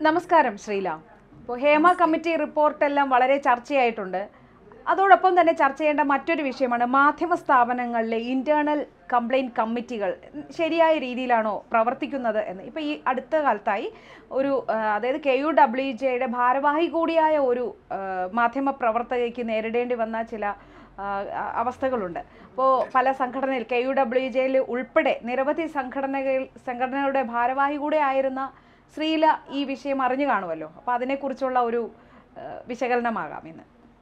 നമസ്കാരം ശ്രീല ഇപ്പോൾ ഹേമ കമ്മിറ്റി റിപ്പോർട്ടെല്ലാം വളരെ ചർച്ചയായിട്ടുണ്ട് അതോടൊപ്പം തന്നെ ചർച്ച ചെയ്യേണ്ട മറ്റൊരു വിഷയമാണ് മാധ്യമ സ്ഥാപനങ്ങളിലെ ഇന്റേണൽ കംപ്ലൈൻറ്റ് കമ്മിറ്റികൾ ശരിയായ രീതിയിലാണോ പ്രവർത്തിക്കുന്നത് എന്ന് ഇപ്പോൾ ഈ അടുത്ത കാലത്തായി ഒരു ആ, അതായത് കെ യു ഡബ്ല്യു ജെയുടെ ഭാരവാഹി കൂടിയായ ഒരു ആ, മാധ്യമ പ്രവർത്തകയ്ക്ക് നേരിടേണ്ടി വന്ന ചില ആ, അ- അവസ്ഥകളുണ്ട് അപ്പോൾ പല സംഘടനയിൽ കെ യു ഡബ്ല്യു ജെയിൽ ഉൾപ്പെടെ നിരവധി സംഘടനകൾ സംഘടനകളുടെ ഭാരവാഹി കൂടെ ആയിരുന്ന ശ്രീല ഈ വിഷയം അറിഞ്ഞു കാണുമല്ലോ അപ്പോൾ അതിനെക്കുറിച്ചുള്ള ഒരു ആ, വിശകലനമാകാം ഇന്ന്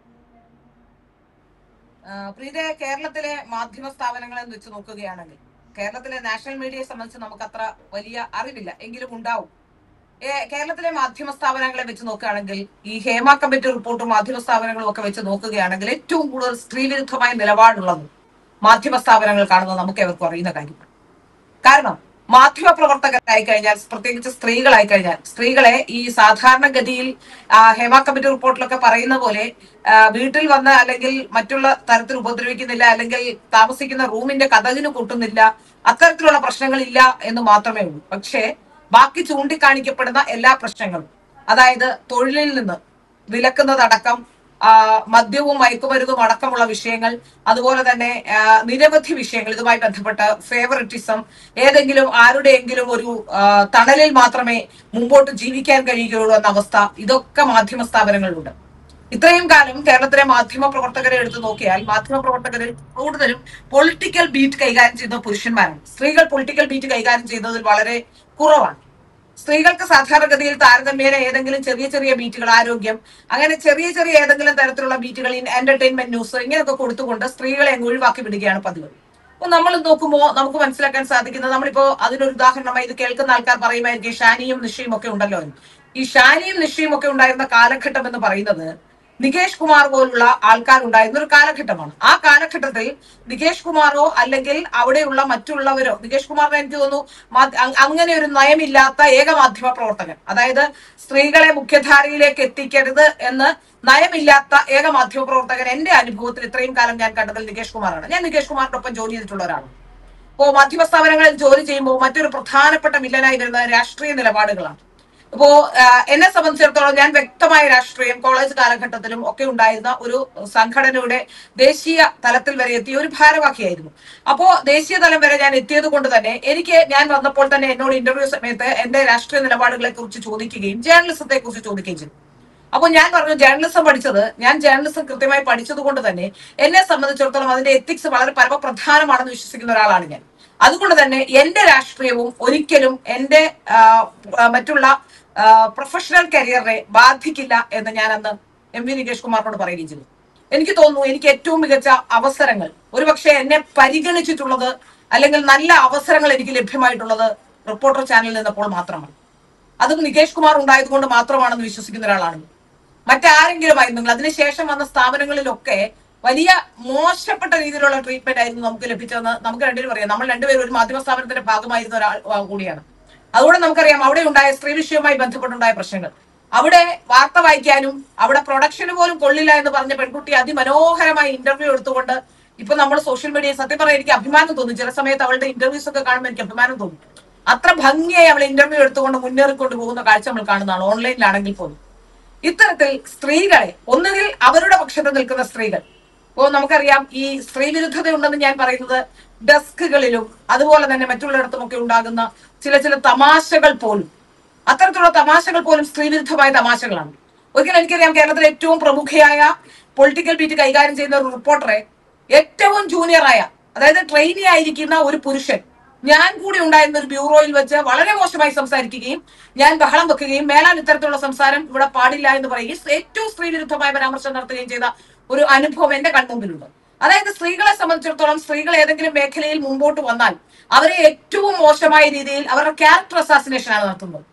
ആഹ് പ്രീത കേരളത്തിലെ മാധ്യമ സ്ഥാപനങ്ങളെ വെച്ച് നോക്കുകയാണെങ്കിൽ കേരളത്തിലെ നാഷണൽ മീഡിയയെ സംബന്ധിച്ച് നമുക്ക് അത്ര വലിയ അറിവില്ല എങ്കിലും ഉണ്ടാവും ഏ, കേരളത്തിലെ മാധ്യമ സ്ഥാപനങ്ങളെ വെച്ച് നോക്കുകയാണെങ്കിൽ ഈ ഹേമ കമ്മിറ്റി റിപ്പോർട്ടും മാധ്യമ സ്ഥാപനങ്ങളും ഒക്കെ വെച്ച് നോക്കുകയാണെങ്കിൽ ഏറ്റവും കൂടുതൽ സ്ത്രീവിരുദ്ധമായ നിലപാടുള്ളത് മാധ്യമ സ്ഥാപനങ്ങൾക്കാണെന്ന് നമുക്ക് എവർക്കും അറിയുന്ന കാര്യമാണ് കാരണം മാധ്യമ പ്രവർത്തകരായി കഴിഞ്ഞാൽ പ്രത്യേകിച്ച് സ്ത്രീകളായി കഴിഞ്ഞാൽ സ്ത്രീകളെ ഈ സാധാരണഗതിയിൽ ആ, ഹേമ കമ്മിറ്റി റിപ്പോർട്ടിലൊക്കെ പറയുന്ന പോലെ ആ, വീട്ടിൽ വന്ന് അല്ലെങ്കിൽ മറ്റുള്ള തരത്തിൽ ഉപദ്രവിക്കുന്നില്ല അല്ലെങ്കിൽ താമസിക്കുന്ന റൂമിന്റെ കഥകിന് കൂട്ടുന്നില്ല അത്തരത്തിലുള്ള പ്രശ്നങ്ങളില്ല എന്ന് മാത്രമേ ഉള്ളൂ പക്ഷേ ബാക്കി ചൂണ്ടിക്കാണിക്കപ്പെടുന്ന എല്ലാ പ്രശ്നങ്ങളും അതായത് തൊഴിലിൽ നിന്ന് വിലക്കുന്നതടക്കം ആ, മദ്യവും മയക്കുമരുന്നും അടക്കമുള്ള വിഷയങ്ങൾ അതുപോലെ തന്നെ ആ, നിരവധി വിഷയങ്ങൾ ഇതുമായി ബന്ധപ്പെട്ട് ഫേവറിറ്റിസം ഏതെങ്കിലും ആരുടെയെങ്കിലും ഒരു ആ, തണലിൽ മാത്രമേ മുമ്പോട്ട് ജീവിക്കാൻ കഴിയുകയുള്ളൂ എന്ന അവസ്ഥ ഇതൊക്കെ മാധ്യമ സ്ഥാപനങ്ങളിലുണ്ട് ഇത്രയും കാലം കേരളത്തിലെ മാധ്യമ പ്രവർത്തകരെ എടുത്തു നോക്കിയാൽ മാധ്യമ പ്രവർത്തകരിൽ കൂടുതലും പൊളിറ്റിക്കൽ ബീറ്റ് കൈകാര്യം ചെയ്യുന്ന പുരുഷന്മാരാണ് സ്ത്രീകൾ പൊളിറ്റിക്കൽ ബീറ്റ് കൈകാര്യം ചെയ്യുന്നതിൽ വളരെ കുറവാണ് സ്ത്രീകൾക്ക് സാധാരണഗതിയിൽ താരതമ്യേന ഏതെങ്കിലും ചെറിയ ചെറിയ ബീറ്റുകൾ ആരോഗ്യം അങ്ങനെ ചെറിയ ചെറിയ ഏതെങ്കിലും തരത്തിലുള്ള ബീറ്റുകൾ എന്റർടൈൻമെന്റ് ന്യൂസ് ഇങ്ങനെയൊക്കെ കൊടുത്തുകൊണ്ട് സ്ത്രീകളെ അങ്ങ് ഒഴിവാക്കി വിടുകയാണ് പതിവ് അപ്പൊ നമ്മൾ നോക്കുമ്പോൾ നമുക്ക് മനസ്സിലാക്കാൻ സാധിക്കുന്നത് നമ്മളിപ്പോ അതിനൊരു ഉദാഹരണമായി ഇത് കേൾക്കുന്ന ആൾക്കാർ പറയുമായിരിക്കും ഷാനിയും നിഷയും ഒക്കെ ഉണ്ടല്ലോ എന്ന്. ഈ ഷാനിയും നിഷയും ഒക്കെ ഉണ്ടായിരുന്ന കാലഘട്ടം എന്ന് പറയുന്നത് നികേഷ് കുമാർ പോലുള്ള ആൾക്കാർ ഉണ്ടായിരുന്ന ഒരു കാലഘട്ടമാണ് ആ കാലഘട്ടത്തിൽ നികേഷ് കുമാറോ അല്ലെങ്കിൽ അവിടെയുള്ള മറ്റുള്ളവരോ നികേഷ് കുമാറിന് എനിക്ക് തോന്നുന്നു മാ- അ- അങ്ങനെ ഒരു നയമില്ലാത്ത ഏക മാധ്യമ പ്രവർത്തകൻ അതായത് സ്ത്രീകളെ മുഖ്യധാരയിലേക്ക് എത്തിക്കരുത് എന്ന് നയമില്ലാത്ത ഏക മാധ്യമ പ്രവർത്തകൻ എന്റെ അനുഭവത്തിൽ ഇത്രയും കാലം ഞാൻ കണ്ടതിൽ നികേഷ് കുമാറാണ് ഞാൻ നികേഷ് കുമാറിന്റെ ഒപ്പം ജോലി ചെയ്തിട്ടുള്ള ഒരാളാണ് ഇപ്പോ മാധ്യമ സ്ഥാപനങ്ങളിൽ ജോലി ചെയ്യുമ്പോൾ മറ്റൊരു പ്രധാനപ്പെട്ട മില്ലനായി വരുന്നത് രാഷ്ട്രീയ നിലപാടുകളാണ് ഇപ്പോ ആ, എന്നെ സംബന്ധിച്ചിടത്തോളം ഞാൻ വ്യക്തമായ രാഷ്ട്രീയം കോളേജ് കാലഘട്ടത്തിലും ഒക്കെ ഉണ്ടായിരുന്ന ഒരു സംഘടനയുടെ ദേശീയ തലത്തിൽ വരെ എത്തിയ ഒരു ഭാരവാഹിയായിരുന്നു അപ്പോ ദേശീയ തലം വരെ ഞാൻ എത്തിയത് കൊണ്ട് തന്നെ എനിക്ക് ഞാൻ വന്നപ്പോൾ തന്നെ എന്നോട് ഇന്റർവ്യൂ സമയത്ത് എന്റെ രാഷ്ട്രീയ നിലപാടുകളെ കുറിച്ച് ചോദിക്കുകയും ജേർണലിസത്തെ കുറിച്ച് ചോദിക്കുകയും ചെയ്തു അപ്പോൾ ഞാൻ പറഞ്ഞു ജേർണലിസം പഠിച്ചത് ഞാൻ ജേർണലിസം കൃത്യമായി പഠിച്ചത് കൊണ്ട് തന്നെ എന്നെ സംബന്ധിച്ചിടത്തോളം അതിന്റെ എത്തിക്സ് വളരെ പരമപ്രധാനമാണെന്ന് വിശ്വസിക്കുന്ന ഒരാളാണ് ഞാൻ അതുകൊണ്ട് തന്നെ എന്റെ രാഷ്ട്രീയവും ഒരിക്കലും എന്റെ ആ, ആ, മറ്റുള്ള പ്രൊഫഷണൽ കരിയറിനെ ബാധിക്കില്ല എന്ന് ഞാൻ അന്ന് എം വി നികേഷ് കുമാറിനോട് പറയുകയും ചെയ്തു എനിക്ക് തോന്നുന്നു എനിക്ക് ഏറ്റവും മികച്ച അവസരങ്ങൾ ഒരുപക്ഷെ എന്നെ പരിഗണിച്ചിട്ടുള്ളത് അല്ലെങ്കിൽ നല്ല അവസരങ്ങൾ എനിക്ക് ലഭ്യമായിട്ടുള്ളത് റിപ്പോർട്ടർ ചാനലിൽ നിന്നപ്പോൾ മാത്രമാണ് അതും നികേഷ് കുമാർ ഉണ്ടായതുകൊണ്ട് മാത്രമാണെന്ന് വിശ്വസിക്കുന്ന ഒരാളാണ് ഞാൻ. മറ്റാരെങ്കിലും ആയിരുന്നെങ്കിൽ അതിനുശേഷം വന്ന സ്ഥാപനങ്ങളിലൊക്കെ വലിയ മോശപ്പെട്ട രീതിയിലുള്ള ട്രീറ്റ്മെന്റ് ആയിരുന്നു നമുക്ക് ലഭിച്ചതെന്ന് നമുക്ക് രണ്ടുപേരും അറിയാം നമ്മൾ രണ്ടുപേരും ഒരു മാധ്യമ സ്ഥാപനത്തിന്റെ ഭാഗമായിരുന്ന ഒരാൾ ആ, കൂടിയാണ് അതുകൊണ്ട് നമുക്കറിയാം അവിടെ ഉണ്ടായ സ്ത്രീ വിഷയവുമായി ബന്ധപ്പെട്ടുണ്ടായ പ്രശ്നങ്ങൾ അവിടെ വാർത്ത വായിക്കാനും അവിടെ പ്രൊഡക്ഷന് പോലും കൊള്ളില്ല എന്ന് പറഞ്ഞ പെൺകുട്ടി അതിമനോഹരമായി ഇന്റർവ്യൂ എടുത്തുകൊണ്ട് ഇപ്പൊ നമ്മൾ സോഷ്യൽ മീഡിയ സത്യം പറയാൻ എനിക്ക് അഭിമാനം തോന്നും ചില സമയത്ത് അവളുടെ ഇന്റർവ്യൂസ് ഒക്കെ കാണുമ്പോൾ എനിക്ക് അഭിമാനം തോന്നും അത്ര ഭംഗിയായി അവൾ ഇന്റർവ്യൂ എടുത്തുകൊണ്ട് മുന്നേറിക്കൊണ്ട് പോകുന്ന കാഴ്ച നമ്മൾ കാണുന്നതാണ് ഓൺലൈനിലാണെങ്കിൽ പോലും ഇത്തരത്തിൽ സ്ത്രീകളെ ഒന്നുകിൽ അവരുടെ പക്ഷത്ത് നിൽക്കുന്ന സ്ത്രീകൾ ഇപ്പോ നമുക്കറിയാം ഈ സ്ത്രീ വിരുദ്ധത ഉണ്ടെന്ന് ഞാൻ പറയുന്നത് ഡെസ്കുകളിലും അതുപോലെ തന്നെ മറ്റുള്ളിടത്തും ഒക്കെ ഉണ്ടാകുന്ന ചില ചില തമാശകൾ പോലും അത്തരത്തിലുള്ള തമാശകൾ പോലും സ്ത്രീവിരുദ്ധമായ തമാശകളാണ് ഒരിക്കലും എനിക്കറിയാം കേരളത്തിലെ ഏറ്റവും പ്രമുഖയായ പൊളിറ്റിക്കൽ ബീറ്റ് കൈകാര്യം ചെയ്യുന്ന ഒരു റിപ്പോർട്ടറെ ഏറ്റവും ജൂനിയറായ അതായത് ട്രെയിനി ആയിരിക്കുന്ന ഒരു പുരുഷൻ ഞാൻ കൂടി ഉണ്ടായിരുന്ന ഒരു ബ്യൂറോയിൽ വെച്ച് വളരെ മോശമായി സംസാരിക്കുകയും ഞാൻ ബഹളം വെക്കുകയും മേലാൽ ഇത്തരത്തിലുള്ള സംസാരം ഇവിടെ പാടില്ല എന്ന് പറയുകയും ഏറ്റവും സ്ത്രീവിരുദ്ധമായ പരാമർശം നടത്തുകയും ചെയ്ത ഒരു അനുഭവം എന്റെ കൺമുമ്പിലുണ്ട് അതായത് സ്ത്രീകളെ സംബന്ധിച്ചിടത്തോളം സ്ത്രീകൾ ഏതെങ്കിലും മേഖലയിൽ മുമ്പോട്ട് വന്നാൽ അവരെ ഏറ്റവും മോശമായ രീതിയിൽ അവരുടെ ക്യാരക്ടർ അസാസിനേഷൻ ആണ് നടത്തുന്നത്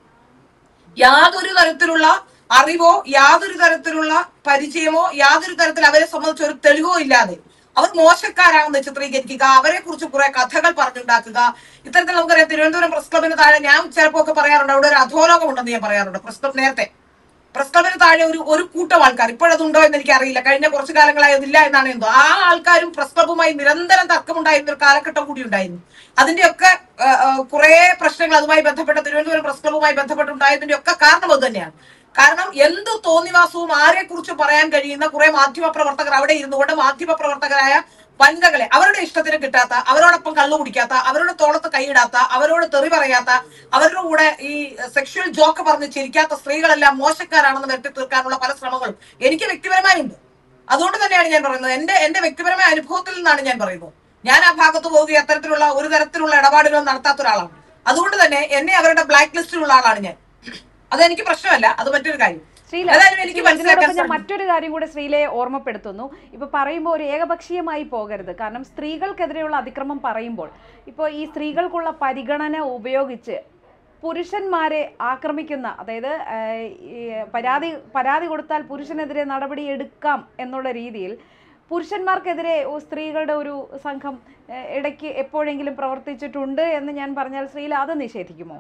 യാതൊരു തരത്തിലുള്ള അറിവോ യാതൊരു തരത്തിലുള്ള പരിചയമോ യാതൊരു തരത്തിൽ അവരെ സംബന്ധിച്ച് ഒരു തെളിവോ ഇല്ലാതെ അവർ മോശക്കാരാണെന്ന് ചിത്രീകരിക്കുക അവരെ കുറിച്ച് കുറെ കഥകൾ പറഞ്ഞുണ്ടാക്കുക ഇത്തരത്തിൽ നമുക്കറിയാം തിരുവനന്തപുരം പ്രസ് ക്ലബിന് താഴെ ഞാൻ ചിലപ്പോ ഒക്കെ പറയാറുണ്ട് അവിടെ ഒരു അധോലോകം ഉണ്ടെന്ന് ഞാൻ പറയാറുണ്ട് പ്രസ് ക്ലബ് നേരത്തെ പ്രസ് ക്ലബിന് താഴെ ഒരു ഒരു കൂട്ടം ആൾക്കാർ ഇപ്പോഴതുണ്ടോ എന്ന് എനിക്ക് അറിയില്ല കഴിഞ്ഞ കുറച്ചു കാലങ്ങളായി അതില്ല എന്നാണ് എന്തോ ആ ആൾക്കാരും പ്രസ് ക്ലബുമായി നിരന്തരം തർക്കമുണ്ടായിരുന്ന ഒരു കാലഘട്ടം കൂടി ഉണ്ടായിരുന്നു അതിന്റെയൊക്കെ കുറെ പ്രശ്നങ്ങൾ അതുമായി ബന്ധപ്പെട്ട തിരുവനന്തപുരം പ്രസ് ക്ലബുമായി ബന്ധപ്പെട്ടുണ്ടായതിന്റെ ഒക്കെ കാരണം അത് തന്നെയാണ് കാരണം എന്ത് തോന്നിവാസവും ആരെ കുറിച്ച് പറയാൻ കഴിയുന്ന കുറെ മാധ്യമ പ്രവർത്തകർ അവിടെ ഇരുന്നുകൊണ്ട് മാധ്യമ പ്രവർത്തകരായ വനിതകളെ അവരുടെ ഇഷ്ടത്തിന് കിട്ടാത്ത അവരോടൊപ്പം കള്ളു കുടിക്കാത്ത അവരുടെ തോളത്ത് കൈയിടാത്ത അവരോട് തെറി പറയാത്ത അവരുടെ കൂടെ ഈ സെക്ഷൽ ജോക്ക് പറഞ്ഞ് ചിരിക്കാത്ത സ്ത്രീകളെല്ലാം മോശക്കാരാണെന്ന് വരുത്തി തീർക്കാനുള്ള പല ശ്രമങ്ങളും എനിക്ക് വ്യക്തിപരമായുണ്ട് അതുകൊണ്ട് തന്നെയാണ് ഞാൻ പറയുന്നത് എന്റെ എന്റെ വ്യക്തിപരമായ അനുഭവത്തിൽ നിന്നാണ് ഞാൻ പറയുന്നത് ഞാൻ ആ ഭാഗത്ത് പോവുകയും അത്തരത്തിലുള്ള ഒരു തരത്തിലുള്ള ഇടപാടുകളും നടത്താത്ത ഒരാളാണ് അതുകൊണ്ട് തന്നെ എന്നെ അവരുടെ ബ്ലാക്ക് ലിസ്റ്റിലുള്ള ആളാണ് ഞാൻ അതെനിക്ക് പ്രശ്നമല്ല അത് മറ്റൊരു കാര്യം ശ്രീല ഏതായാലും എനിക്ക് ഇതിനോടൊപ്പം മനസ്സിലാക്കാൻ ഞാൻ മറ്റൊരു കാര്യം കൂടെ ശ്രീലയെ ഓർമ്മപ്പെടുത്തുന്നു ഇപ്പൊ പറയുമ്പോൾ ഒരു ഏകപക്ഷീയമായി പോകരുത് കാരണം സ്ത്രീകൾക്കെതിരെയുള്ള അതിക്രമം പറയുമ്പോൾ ഇപ്പോൾ ഈ സ്ത്രീകൾക്കുള്ള പരിഗണന ഉപയോഗിച്ച് പുരുഷന്മാരെ ആക്രമിക്കുന്ന അതായത് ആഹ്, ഈ പരാതി പരാതി കൊടുത്താൽ പുരുഷനെതിരെ നടപടി എടുക്കാം എന്നുള്ള രീതിയിൽ പുരുഷന്മാർക്കെതിരെ ഓ, സ്ത്രീകളുടെ ഒരു സംഘം ആഹ്, ഇടയ്ക്ക് എപ്പോഴെങ്കിലും പ്രവർത്തിച്ചിട്ടുണ്ട് എന്ന് ഞാൻ പറഞ്ഞാൽ ശ്രീല അത് നിഷേധിക്കുമോ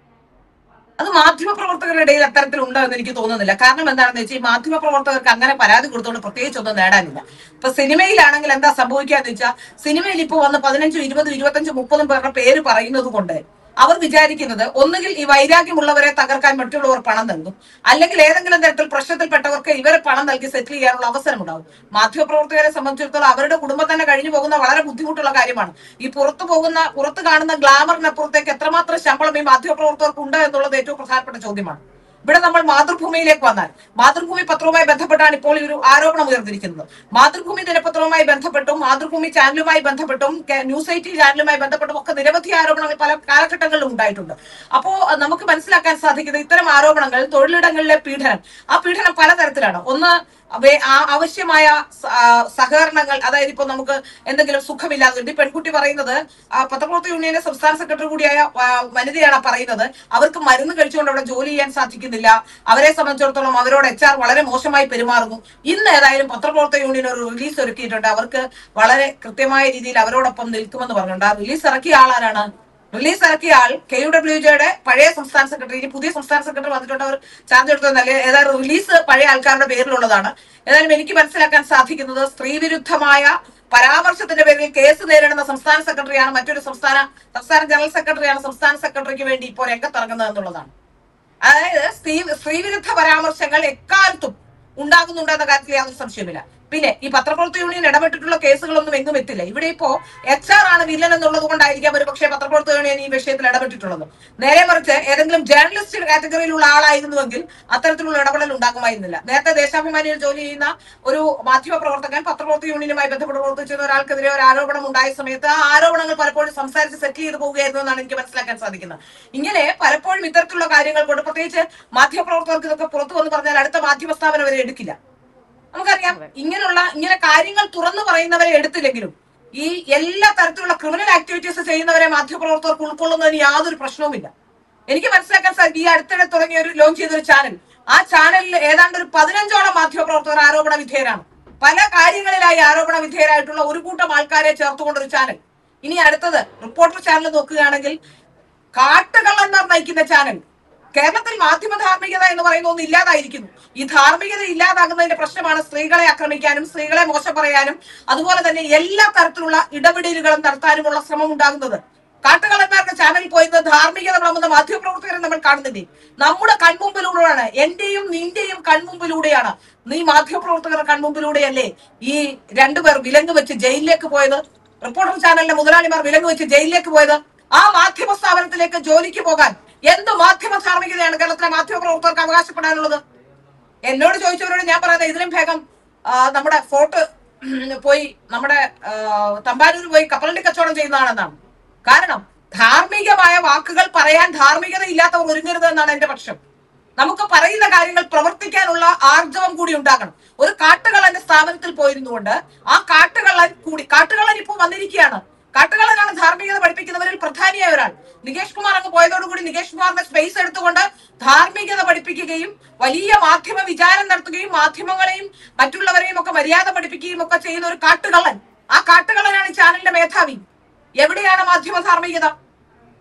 അത് മാധ്യമ പ്രവർത്തകരുടെ ഇടയിൽ അത്തരത്തിൽ ഉണ്ടെന്ന് എനിക്ക് തോന്നുന്നില്ല കാരണം എന്താണെന്ന് വെച്ചാൽ ഈ മാധ്യമ പ്രവർത്തകർക്ക് അങ്ങനെ പരാതി കൊടുത്തുകൊണ്ട് പ്രത്യേകിച്ച് ഒന്നും നേടാനില്ല ഇപ്പൊ സിനിമയിലാണെങ്കിൽ എന്താ സംഭവിക്കാന്ന് വെച്ചാൽ സിനിമയിൽ ഇപ്പോൾ വന്ന് പതിനഞ്ചും ഇരുപതും ഇരുപത്തഞ്ചും മുപ്പതും പേരുടെ പേര് പറയുന്നത് കൊണ്ട് അവർ വിചാരിക്കുന്നത് ഒന്നുകിൽ ഈ വൈരാഗ്യമുള്ളവരെ തകർക്കാൻ മറ്റുള്ളവർ പണം നൽകും അല്ലെങ്കിൽ ഏതെങ്കിലും തരത്തിൽ പ്രശ്നത്തിൽപ്പെട്ടവർക്ക് ഇവരെ പണം നൽകി സെറ്റിൽ ചെയ്യാനുള്ള അവസരം ഉണ്ടാവും മാധ്യമപ്രവർത്തകരെ സംബന്ധിച്ചിടത്തോളം അവരുടെ കുടുംബം തന്നെ കഴിഞ്ഞു പോകുന്ന വളരെ ബുദ്ധിമുട്ടുള്ള കാര്യമാണ് ഈ പുറത്തു പോകുന്ന പുറത്ത് കാണുന്ന ഗ്ലാമറിനപ്പുറത്തേക്ക് എത്രമാത്രം ശമ്പളം ഈ മാധ്യമപ്രവർത്തകർക്ക് ഉണ്ട് എന്നുള്ളത് ഏറ്റവും പ്രധാനപ്പെട്ട ചോദ്യമാണ് ഇവിടെ നമ്മൾ മാതൃഭൂമിയിലേക്ക് വന്നാൽ മാതൃഭൂമി പത്രവുമായി ബന്ധപ്പെട്ടാണ് ഇപ്പോൾ ഈ ഒരു ആരോപണം ഉയർന്നിരിക്കുന്നത് മാതൃഭൂമി ദിനപത്രവുമായി ബന്ധപ്പെട്ടും മാതൃഭൂമി ചാനലുമായി ബന്ധപ്പെട്ടും കെ- ന്യൂസ് എയ്റ്റി ചാനലുമായി ബന്ധപ്പെട്ടും ഒക്കെ നിരവധി ആരോപണങ്ങൾ പല കാലഘട്ടങ്ങളിലും ഉണ്ടായിട്ടുണ്ട് അപ്പോ അഹ് നമുക്ക് മനസ്സിലാക്കാൻ സാധിക്കുന്നത് ഇത്തരം ആരോപണങ്ങൾ തൊഴിലിടങ്ങളിലെ പീഡനം ആ പീഡനം പലതരത്തിലാണ് ഒന്ന് വേ- ആ- ആവശ്യമായ സ- ആ, സഹകരണങ്ങൾ അതായത് ഇപ്പൊ നമുക്ക് എന്തെങ്കിലും സുഖമില്ലാതെ വരും. ഈ പെൺകുട്ടി പറയുന്നത് ആ, പത്രപ്രവർത്തക യൂണിയന്റെ സംസ്ഥാന സെക്രട്ടറി കൂടിയായ ആ, വനിതയാണ് പറയുന്നത് അവർക്ക് മരുന്ന് കഴിച്ചുകൊണ്ട് അവിടെ ജോലി ചെയ്യാൻ സാധിക്കുന്നില്ല അവരെ സംബന്ധിച്ചിടത്തോളം അവരോട് എച്ച് ആർ വളരെ മോശമായി പെരുമാറുന്നു ഇന്ന് ഏതായാലും പത്രപ്രവർത്തക യൂണിയൻ ഒരു റിലീസ് ഒരുക്കിയിട്ടുണ്ട് അവർക്ക് വളരെ കൃത്യമായ രീതിയിൽ അവരോടൊപ്പം നിൽക്കുമെന്ന് പറഞ്ഞിട്ടുണ്ട് ആ റിലീസ് ഇറക്കിയ ആളാരാണ് റിലീസ് ഇറക്കിയ ആൾ കെ യു ഡബ്ല്യു ജെയുടെ പഴയ സംസ്ഥാന സെക്രട്ടറി ഇനി പുതിയ സംസ്ഥാന സെക്രട്ടറി വന്നിട്ടുണ്ട് അവർ ചാർജ് എടുത്തതല്ലേ ഏതായാലും റിലീസ് പഴയ ആൾക്കാരുടെ പേരിലുള്ളതാണ് ഏതായാലും എനിക്ക് മനസ്സിലാക്കാൻ സാധിക്കുന്നത് സ്ത്രീവിരുദ്ധമായ പരാമർശത്തിന്റെ പേരിൽ കേസ് നേരിടുന്ന സംസ്ഥാന സെക്രട്ടറിയാണ് മറ്റൊരു സംസ്ഥാന സംസ്ഥാന ജനറൽ സെക്രട്ടറിയാണ് സംസ്ഥാന സെക്രട്ടറിക്ക് വേണ്ടി ഇപ്പോൾ രംഗത്തിറങ്ങുന്നത് എന്നുള്ളതാണ് അതായത് സ്ത്രീ സ്ത്രീവിരുദ്ധ പരാമർശങ്ങൾ എക്കാലത്തും ഉണ്ടാകുന്നുണ്ട് എന്ന കാര്യത്തിൽ യാതൊരു സംശയമില്ല പിന്നെ ഈ പത്രപ്രവർത്തക യൂണിയൻ ഇടപെട്ടിട്ടുള്ള കേസുകളൊന്നും എങ്ങും എത്തില്ല ഇവിടെ ഇപ്പോ എച്ച് ആർ ആണ് വില്ലൻ എന്നുള്ളത് കൊണ്ടായിരിക്കാം ഒരു പക്ഷേ പത്രപ്രവർത്തക യൂണിയൻ ഈ വിഷയത്തിൽ ഇടപെട്ടിട്ടുള്ളത് നേരെ മറിച്ച് ഏതെങ്കിലും ജേർണലിസ്റ്റ് കാറ്റഗറിയിലുള്ള ആളായിരുന്നുവെങ്കിൽ അത്തരത്തിലുള്ള ഇടപെടൽ ഉണ്ടാകുമായിരുന്നില്ല നേരത്തെ ദേശാഭിമാനിയിൽ ജോലി ചെയ്യുന്ന ഒരു മാധ്യമ പ്രവർത്തകൻ പത്രപ്രവർത്തക യൂണിയനുമായി ബന്ധപ്പെട്ട് പ്രവർത്തിച്ചിരുന്ന ഒരാൾക്കെതിരെ ഒരു ആരോപണം ഉണ്ടായ സമയത്ത് ആ ആരോപണങ്ങൾ പലപ്പോഴും സംസാരിച്ച് സെറ്റിൽ ചെയ്ത് പോവുകയായിരുന്നു എന്നാണ് എനിക്ക് മനസ്സിലാക്കാൻ സാധിക്കുന്നത് ഇങ്ങനെ പലപ്പോഴും ഇത്തരത്തിലുള്ള കാര്യങ്ങൾ കൊണ്ട് പ്രത്യേകിച്ച് മാധ്യമപ്രവർത്തകർക്ക് ഇതൊക്കെ പുറത്തു വന്ന് പറഞ്ഞാൽ അടുത്ത മാധ്യമ സ്ഥാപനം വരെ എടുക്കില്ല നമുക്കറിയാം ഇങ്ങനെയുള്ള ഇങ്ങനെ കാര്യങ്ങൾ തുറന്നു പറയുന്നവരെ എടുത്തില്ലെങ്കിലും ഈ എല്ലാ തരത്തിലുള്ള ക്രിമിനൽ ആക്ടിവിറ്റീസ് ചെയ്യുന്നവരെ മാധ്യമപ്രവർത്തകർക്ക് ഉൾക്കൊള്ളുന്നതിന് യാതൊരു പ്രശ്നവുമില്ല എനിക്ക് മനസ്സിലാക്കാൻ സാധിക്കും ഈ അടുത്തിടെ തുടങ്ങിയ ഒരു ലോഞ്ച് ചെയ്ത ഒരു ചാനൽ ആ ചാനലിൽ ഏതാണ്ട് ഒരു പതിനഞ്ചോളം മാധ്യമപ്രവർത്തകർ ആരോപണ വിധേയരാണ് പല കാര്യങ്ങളിലായി ആരോപണ വിധേയരായിട്ടുള്ള ഒരു കൂട്ടം ആൾക്കാരെ ചേർത്തുകൊണ്ട് ഒരു ചാനൽ ഇനി അടുത്തത് റിപ്പോർട്ടർ ചാനൽ നോക്കുകയാണെങ്കിൽ കാട്ടുകള്ളന്മാർ നയിക്കുന്ന ചാനൽ കേരളത്തിൽ മാധ്യമ ധാർമ്മികത എന്ന് പറയുന്ന ഒന്ന് ഇല്ലാതായിരിക്കുന്നു ഈ ധാർമ്മികത ഇല്ലാതാകുന്നതിന്റെ പ്രശ്നമാണ് സ്ത്രീകളെ ആക്രമിക്കാനും സ്ത്രീകളെ മോശം പറയാനും അതുപോലെ തന്നെ എല്ലാ തരത്തിലുള്ള ഇടപെടലുകളും നടത്താനുമുള്ള ശ്രമം ഉണ്ടാകുന്നത് കാട്ടുകള്ളന്മാരുടെ ചാനലിൽ പോയത് ധാർമ്മികത വിളമ്പുന്ന മാധ്യമപ്രവർത്തകരെ നമ്മൾ കാണുന്നില്ലേ നമ്മുടെ കൺമുമ്പിലൂടെയാണ് എന്റെയും നിന്റെയും കൺമുമ്പിലൂടെയാണ് നീ മാധ്യമപ്രവർത്തകരുടെ കൺമുമ്പിലൂടെയല്ലേ ഈ രണ്ടുപേർ വിലങ്ങ് വെച്ച് ജയിലിലേക്ക് പോയത് റിപ്പോർട്ടർ ചാനലിലെ മുതലാളിമാർ വിലങ്ങ് വെച്ച് ജയിലിലേക്ക് പോയത് ആ മാധ്യമ സ്ഥാപനത്തിലേക്ക് ജോലിക്ക് പോകാൻ എന്ത് മാധ്യമ ധാർമ്മികതയാണ് കേരളത്തിലെ മാധ്യമ പ്രവർത്തകർക്ക് അവകാശപ്പെടാനുള്ളത് എന്നോട് ചോദിച്ചവരോട് ഞാൻ പറയുന്നത് ഇതിലും ഭേദം ആ, നമ്മുടെ ഫോർട്ട് ഉം, പോയി നമ്മുടെ ആ, തമ്പാനൂർ പോയി കപ്പലണ്ടി കച്ചവടം ചെയ്യുന്നതാണെന്നാണ് കാരണം ധാർമ്മികമായ വാക്കുകൾ പറയാൻ ധാർമ്മികത ഇല്ലാത്തവർ ഒരുങ്ങരുത് എന്നാണ് എന്റെ പക്ഷം നമുക്ക് പറയുന്ന കാര്യങ്ങൾ പ്രവർത്തിക്കാനുള്ള ആർജവം കൂടി ഉണ്ടാകണം ഒരു കാട്ടുകള്ളന്റെ സ്ഥാപനത്തിൽ പോയിരുന്നുകൊണ്ട് ആ കാട്ടുകള്ളൻ കൂടി കാട്ടുകള്ളൻ ഇപ്പോൾ വന്നിരിക്കുകയാണ് കാട്ടുകള്ളനാണ് ധാർമ്മികത പഠിപ്പിക്കുന്നവരിൽ പ്രധാനിയായ ഒരാൾ നികേഷ് കുമാർ അങ്ങ് പോയതോടുകൂടി നികേഷ് കുമാറിന്റെ സ്പേസ് എടുത്തുകൊണ്ട് ധാർമ്മികത പഠിപ്പിക്കുകയും വലിയ മാധ്യമ വിചാരം നടത്തുകയും മാധ്യമങ്ങളെയും മറ്റുള്ളവരെയും ഒക്കെ മര്യാദ പഠിപ്പിക്കുകയും ഒക്കെ ചെയ്യുന്ന ഒരു കാട്ടുകള്ളൻ ആ കാട്ടുകള്ളനാണ് ഈ ചാനലിന്റെ മേധാവി എവിടെയാണ് മാധ്യമ ധാർമ്മികത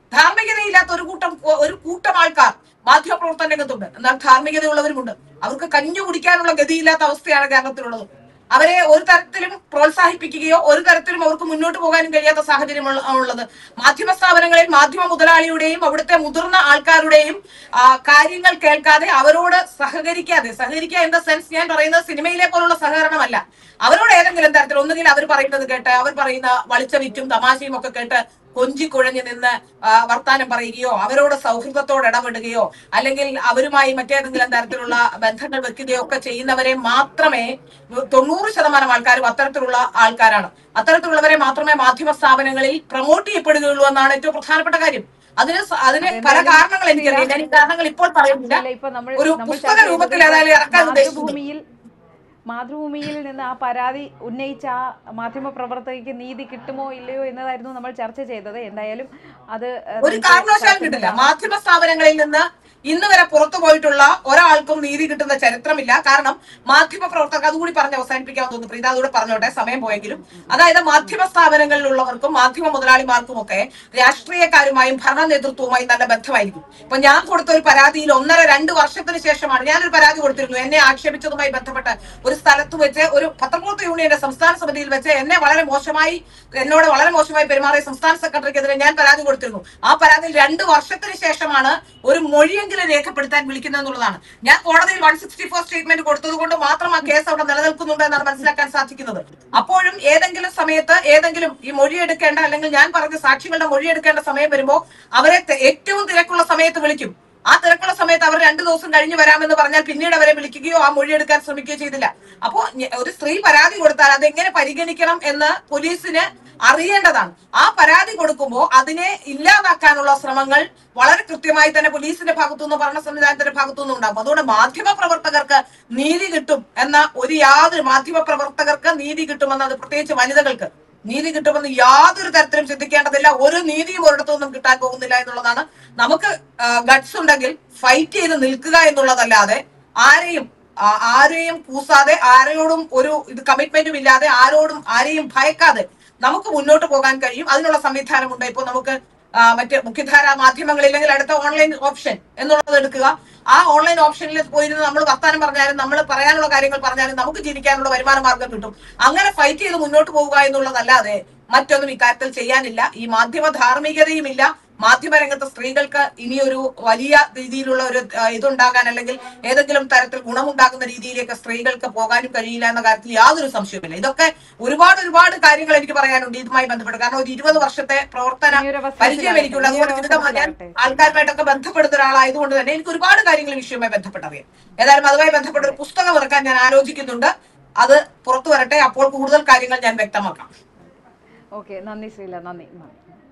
ധാർമ്മികതയില്ലാത്ത ഒരു കൂട്ടം ഒരു കൂട്ടം ആൾക്കാർ മാധ്യമപ്രവർത്തന രംഗത്തുണ്ട് എന്നാൽ ധാർമ്മികതയുള്ളവരുമുണ്ട് അവർക്ക് കഞ്ഞു കുടിക്കാനുള്ള ഗതിയില്ലാത്ത അവസ്ഥയാണ് കേരളത്തിലുള്ളത് അവരെ ഒരു തരത്തിലും പ്രോത്സാഹിപ്പിക്കുകയോ ഒരു തരത്തിലും അവർക്ക് മുന്നോട്ട് പോകാനും കഴിയാത്ത സാഹചര്യം ഉള്ളത് മാധ്യമ സ്ഥാപനങ്ങളിൽ മാധ്യമ മുതലാളിയുടെയും അവിടുത്തെ മുതിർന്ന ആൾക്കാരുടെയും ആ, കാര്യങ്ങൾ കേൾക്കാതെ അവരോട് സഹകരിക്കാതെ സഹകരിക്കുക എന്ന സെൻസ് ഞാൻ പറയുന്നത് സിനിമയിലെ പോലുള്ള സഹകരണമല്ല അവരോട് ഏതെങ്കിലും തരത്തിൽ ഒന്നുകിൽ അവർ പറയുന്നത് കേട്ട് അവർ പറയുന്ന വളിച്ച വിറ്റും തമാശയും ഒക്കെ കേട്ട് കൊഞ്ചിക്കുഴഞ്ഞു നിന്ന് ആ, വർത്താനം പറയുകയോ അവരോട് സൗഹൃദത്തോട് ഇടപെടുകയോ അല്ലെങ്കിൽ അവരുമായി മറ്റേതെങ്കിലും തരത്തിലുള്ള ബന്ധങ്ങൾ വെക്കുകയോ ഒക്കെ ചെയ്യുന്നവരെ മാത്രമേ തൊണ്ണൂറ് ശതമാനം ആൾക്കാരും അത്തരത്തിലുള്ള ആൾക്കാരാണ് അത്തരത്തിലുള്ളവരെ മാത്രമേ മാധ്യമ സ്ഥാപനങ്ങളിൽ പ്രൊമോട്ട് ചെയ്യപ്പെടുകയുള്ളൂ എന്നാണ് ഏറ്റവും പ്രധാനപ്പെട്ട കാര്യം അതിന് സ- അതിന് പല കാരണങ്ങൾ എനിക്കറിയാം ഞാൻ ഈ കാരണങ്ങൾ ഇപ്പോൾ പറയുന്നില്ല ഇല്ല, ഇപ്പൊ നമ്മൾ ഒരു നമ്മൾ പുസ്തക ചർച്ച ചെയ്തത് രൂപത്തിൽ ഏതായാലും ഇറക്കാൻ ഉദ്ദേശിക്കുന്നു മാതൃഭൂമിയിൽ മാതൃഭൂമിയിൽ നിന്ന് ആ പരാതി ഉന്നയിച്ച ആ മാധ്യമ പ്രവർത്തകയ്ക്ക് നീതി കിട്ടുമോ ഇല്ലയോ എന്നതായിരുന്നു നമ്മൾ ചർച്ച ചെയ്തത് എന്തായാലും അത് ഏഹ്, ഒരു നമുക്ക് കാരണവശാലും ചർച്ച കിട്ടില്ല ചെയ്യാം. മാധ്യമ സ്ഥാപനങ്ങളിൽ നിന്ന് ഇന്ന് വരെ പുറത്തു പോയിട്ടുള്ള ഒരാൾക്കും നീതി കിട്ടുന്ന ചരിത്രമില്ല കാരണം മാധ്യമ പ്രവർത്തകർ അതുകൂടി പറഞ്ഞ് അവസാനിപ്പിക്കാൻ തോന്നുന്നു പ്രീത അതുകൂടെ പറഞ്ഞോട്ടെ സമയം പോയെങ്കിലും അതായത് മാധ്യമ സ്ഥാപനങ്ങളിലുള്ളവർക്കും മാധ്യമ മുതലാളിമാർക്കും ഒക്കെ രാഷ്ട്രീയക്കാരുമായും ഭരണ നേതൃത്വവുമായും നല്ല ബന്ധമായിരിക്കും ഇപ്പൊ ഞാൻ കൊടുത്ത ഒരു പരാതിയിൽ ഒന്നര രണ്ട് വർഷത്തിന് ശേഷമാണ് ഞാനൊരു പരാതി കൊടുത്തിരുന്നു എന്നെ ആക്ഷേപിച്ചതുമായി ബന്ധപ്പെട്ട് ഒരു സ്ഥലത്ത് വെച്ച് ഒരു പത്രപ്രവർത്തക യൂണിയന്റെ സംസ്ഥാന സമിതിയിൽ വെച്ച് എന്നെ വളരെ മോശമായി എന്നോട് വളരെ മോശമായി പെരുമാറിയ സംസ്ഥാന സെക്രട്ടറിക്കെതിരെ ഞാൻ പരാതി കൊടുത്തിരുന്നു ആ പരാതിയിൽ രണ്ട് വർഷത്തിന് ശേഷമാണ് ഒരു മൊഴിയെങ്കിലും രേഖപ്പെടുത്താൻ വിളിക്കുന്നത് എന്നുള്ളതാണ് ഞാൻ കോടതിയിൽ വൺ സിക്സ്റ്റി ഫോർ സ്റ്റേറ്റ്മെന്റ് കൊടുത്തത് കൊണ്ട് മാത്രം ആ കേസ് അവിടെ നിലനിൽക്കുന്നുണ്ട് എന്നാണ് മനസ്സിലാക്കാൻ സാധിക്കുന്നത് അപ്പോഴും ഏതെങ്കിലും സമയത്ത് ഏതെങ്കിലും ഈ മൊഴിയെടുക്കേണ്ട അല്ലെങ്കിൽ ഞാൻ പറഞ്ഞ സാക്ഷികളുടെ മൊഴിയെടുക്കേണ്ട സമയം വരുമ്പോൾ അവരെ തെ- ഏറ്റവും തിരക്കുള്ള സമയത്ത് വിളിക്കും ആ തിരക്കുള്ള സമയത്ത് അവർ രണ്ടു ദിവസം കഴിഞ്ഞ് വരാമെന്ന് പറഞ്ഞാൽ പിന്നീട് അവരെ വിളിക്കുകയോ ആ മൊഴി എടുക്കാൻ ശ്രമിക്കുകയോ ചെയ്തില്ല അപ്പോ ഞ- ഒരു സ്ത്രീ പരാതി കൊടുത്താൽ അതെങ്ങനെ പരിഗണിക്കണം എന്ന് പോലീസിന് അറിയേണ്ടതാണ് ആ പരാതി കൊടുക്കുമ്പോൾ അതിനെ ഇല്ലാതാക്കാനുള്ള ശ്രമങ്ങൾ വളരെ കൃത്യമായി തന്നെ പോലീസിന്റെ ഭാഗത്തുനിന്ന് ഭരണ സംവിധാനത്തിന്റെ ഭാഗത്തുനിന്ന് ഉണ്ടാകും അതുകൊണ്ട് മാധ്യമ പ്രവർത്തകർക്ക് നീതി കിട്ടും എന്ന ഒരു യാതൊരു മാധ്യമ പ്രവർത്തകർക്ക് നീതി കിട്ടുമെന്നത് പ്രത്യേകിച്ച് വനിതകൾക്ക് നീതി കിട്ടുമെന്ന് യാതൊരു തരത്തിലും ചിന്തിക്കേണ്ടതില്ല ഒരു നീതിയും ഒരിടത്തുനിന്നും കിട്ടാൻ പോകുന്നില്ല എന്നുള്ളതാണ് നമുക്ക് ഗട്സ് ഉണ്ടെങ്കിൽ ഫൈറ്റ് ചെയ്ത് നിൽക്കുക എന്നുള്ളതല്ലാതെ ആരെയും ആ, ആരെയും കൂസാതെ ആരോടും ഒരു ഇത് കമ്മിറ്റ്മെന്റും ഇല്ലാതെ ആരോടും ആരെയും ഭയക്കാതെ നമുക്ക് മുന്നോട്ട് പോകാൻ കഴിയും അതിനുള്ള സംവിധാനമുണ്ട് ഇപ്പോൾ നമുക്ക് ആ, മറ്റ് മുഖ്യധാര മാധ്യമങ്ങളില്ലെങ്കിൽ അടുത്ത ഓൺലൈൻ ഓപ്ഷൻ എന്നുള്ളത് എടുക്കുക ആ ഓൺലൈൻ ഓപ്ഷനിൽ പോയിരുന്ന് നമ്മൾ വർത്താനം പറഞ്ഞാലും നമ്മൾ പറയാനുള്ള കാര്യങ്ങൾ പറഞ്ഞാലും നമുക്ക് ജീവിക്കാനുള്ള വരുമാന മാർഗം കിട്ടും അങ്ങനെ ഫൈറ്റ് ചെയ്ത് മുന്നോട്ട് പോവുക എന്നുള്ളതല്ലാതെ മറ്റൊന്നും ഇക്കാര്യത്തിൽ ചെയ്യാനില്ല ഈ മാധ്യമ ധാർമ്മികതയും ഇല്ല മാധ്യമരംഗത്ത് സ്ത്രീകൾക്ക് ഇനിയൊരു വലിയ രീതിയിലുള്ള ഒരു ആ, ഇതുണ്ടാകാൻ അല്ലെങ്കിൽ ഏതെങ്കിലും തരത്തിൽ ഗുണമുണ്ടാകുന്ന രീതിയിലേക്ക് സ്ത്രീകൾക്ക് പോകാനും കഴിയില്ല എന്ന കാര്യത്തിൽ യാതൊരു സംശയവുമില്ല ഇതൊക്കെ ഒരുപാട് ഒരുപാട് കാര്യങ്ങൾ എനിക്ക് പറയാനുണ്ട് ഇതുമായി ബന്ധപ്പെട്ട് കാരണം ഒരു ഇരുപത് വർഷത്തെ പ്രവർത്തന ഇനിയൊരു അവസരത്തിലാകട്ടെ. പരിചയം എനിക്കുള്ള അതുകൊണ്ട് ഇനിയൊരു വിവിധ ഞാൻ അവസരത്തിലാകട്ടെ. ആൾക്കാരുമായിട്ടൊക്കെ ബന്ധപ്പെടുന്ന ഒരാളായതുകൊണ്ട് തന്നെ എനിക്ക് ഒരുപാട് കാര്യങ്ങൾ ഈ വിഷയവുമായി ബന്ധപ്പെട്ടറിയാം ഏതായാലും അതുമായി ബന്ധപ്പെട്ട ഒരു പുസ്തകം ഇറക്കാൻ ഞാൻ ആലോചിക്കുന്നുണ്ട് അത് പുറത്തു വരട്ടെ അപ്പോൾ കൂടുതൽ കാര്യങ്ങൾ ഞാൻ വ്യക്തമാക്കാം ഓക്കെ നന്ദി ശ്രീല നന്ദി നന്ദി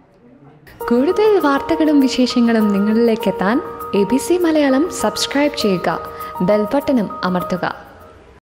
കൂടുതൽ വാർത്തകളും വിശേഷങ്ങളും നിങ്ങളിലേക്ക് എത്താൻ A B C Malayalam subscribe ചെയ്യുക ബെൽബട്ടനും അമർത്തുക